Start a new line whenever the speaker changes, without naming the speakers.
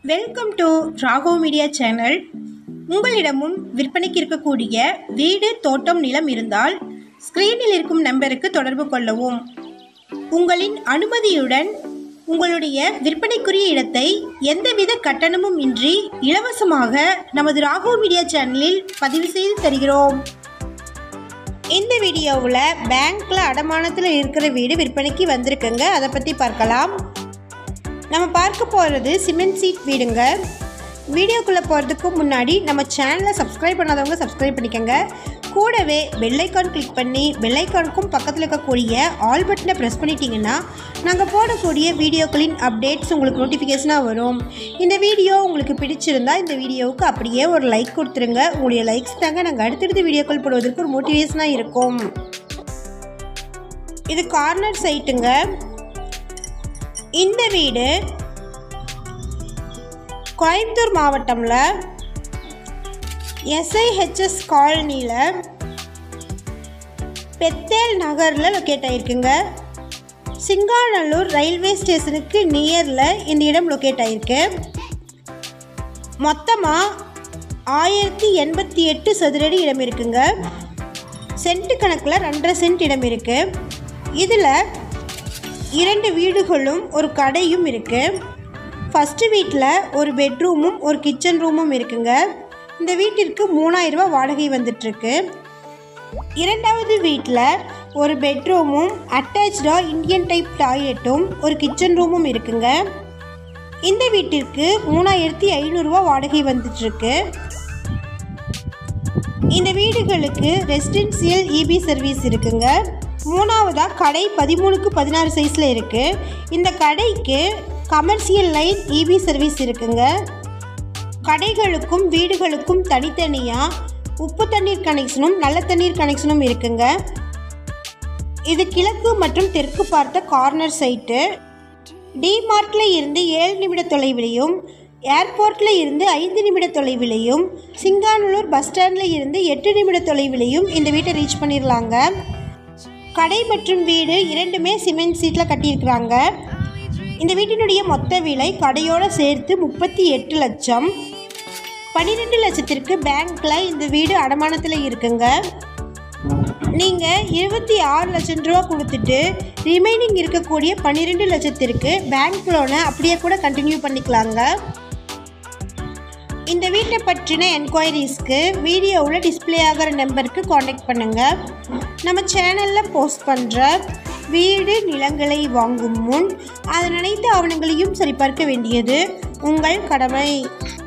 welcome to Rago media channel உங்களிடமும் விற்பனைக்கு இருக்கக்கூடிய வீடு தோட்டம் நிலம் இருந்தால் ஸ்க்ரீனில் இருக்கும் நம்பருக்கு தொடர்பு கொள்ளவும் உங்களின் அனுமதியுடன் உங்களுடைய விற்பனைக்குரிய இடத்தை எந்தவித கட்டணமும் இன்றி இலவசமாக நமது ராகோ மீடியா சேனலில் பதிவு செய்து தருகிறோம் இந்த வீடியோவில் பேங்க்கில் அடமானத்தில் இருக்கிற வீடு விற்பனைக்கு வந்திருக்குங்க அதை பற்றி பார்க்கலாம் நம்ம பார்க்க போகிறது சிமெண்ட் சீட் வீடுங்க வீடியோக்குள்ளே போகிறதுக்கு முன்னாடி நம்ம சேனலை சப்ஸ்கிரைப் பண்ணாதவங்க சப்ஸ்கிரைப் பண்ணிக்கோங்க கூடவே பெல்லைக்கான் கிளிக் பண்ணி பெல்லைக்கானுக்கும் பக்கத்தில் இருக்கக்கூடிய ஆல் பட்டனை ப்ரெஸ் பண்ணிட்டீங்கன்னா நாங்கள் போடக்கூடிய வீடியோக்களின் அப்டேட்ஸ் உங்களுக்கு நோட்டிஃபிகேஷனாக வரும் இந்த வீடியோ உங்களுக்கு பிடிச்சிருந்தா இந்த வீடியோவுக்கு அப்படியே ஒரு லைக் கொடுத்துருங்க உங்களுடைய லைக்ஸ் தாங்க நாங்கள் அடுத்தடுத்த வீடியோக்கள் போடுவதற்கு ஒரு மோட்டிவேஷனாக இருக்கும் இது கார்னர் சைட்டுங்க இந்த வீடு கோயம்புத்தூர் மாவட்டம்ல எஸ்ஐஹெச்எஸ் காலனியில் பெத்தேல் நகரில் லொக்கேட் ஆகிருக்குங்க சிங்காநல்லூர் ரயில்வே ஸ்டேஷனுக்கு நியரில் இந்த இடம் லொக்கேட் ஆகிருக்கு மொத்தமாக ஆயிரத்தி எண்பத்தி எட்டு சதுரடி இடம் இருக்குங்க சென்ட் கணக்கில் ரெண்டரை சென்ட் இடம் இருக்குது இதில் இரண்டு வீடுகளும் ஒரு கடையும் இருக்குது ஃபஸ்ட்டு வீட்டில் ஒரு பெட்ரூமும் ஒரு கிச்சன் ரூமும் இருக்குங்க இந்த வீட்டிற்கு மூணாயிரரூபா வாடகை வந்துட்டுருக்கு இரண்டாவது வீட்டில் ஒரு பெட்ரூமும் அட்டாச்சாக இந்தியன் டைப் டாய்லெட்டும் ஒரு கிச்சன் ரூமும் இருக்குங்க இந்த வீட்டிற்கு மூணாயிரத்தி ஐநூறுரூவா வாடகை வந்துட்டுருக்கு இந்த வீடுகளுக்கு ரெசிடென்சியல் இபி சர்வீஸ் இருக்குங்க மூணாவதாக கடை பதிமூணுக்கு பதினாறு சைஸில் இருக்குது இந்த கடைக்கு கமர்ஷியல் லைன் இபி சர்வீஸ் இருக்குங்க கடைகளுக்கும் வீடுகளுக்கும் தனித்தனியாக உப்பு தண்ணீர் கனெக்ஷனும் நல்ல தண்ணீர் கனெக்ஷனும் இருக்குங்க இது கிழக்கு மற்றும் தெற்கு பார்த்த கார்னர் சைட்டு டிமார்ட்டில் இருந்து ஏழு நிமிட தொலைவிலையும் ஏர்போர்ட்டில் இருந்து ஐந்து நிமிட தொலைவிலையும் சிங்கானல்லூர் பஸ் ஸ்டாண்டில் இருந்து எட்டு நிமிட தொலைவிலையும் இந்த வீட்டை ரீச் பண்ணிடலாங்க கடை மற்றும் வீடு இரண்டுமே சிமெண்ட் சீட்டில் கட்டியிருக்கிறாங்க இந்த வீட்டினுடைய மொத்த விலை கடையோடு சேர்த்து முப்பத்தி எட்டு லட்சம் பன்னிரெண்டு லட்சத்திற்கு பேங்க்கில் இந்த வீடு அடமானத்தில் இருக்குங்க நீங்கள் இருபத்தி ஆறு லட்சம் ரூபா கொடுத்துட்டு ரிமைனிங் இருக்கக்கூடிய பன்னிரெண்டு லட்சத்திற்கு பேங்க் லோனை அப்படியே கூட கண்டினியூ பண்ணிக்கலாங்க இந்த வீட்டை பற்றின என்கொயரிஸ்க்கு வீடியோவில் டிஸ்பிளே ஆகிற நம்பருக்கு காண்டாக்ட் பண்ணுங்கள் நம்ம சேனலில் போஸ்ட் பண்ணுற வீடு நிலங்களை வாங்கும் முன் அதன் அனைத்து ஆவணங்களையும் சரிபார்க்க வேண்டியது உங்கள் கடமை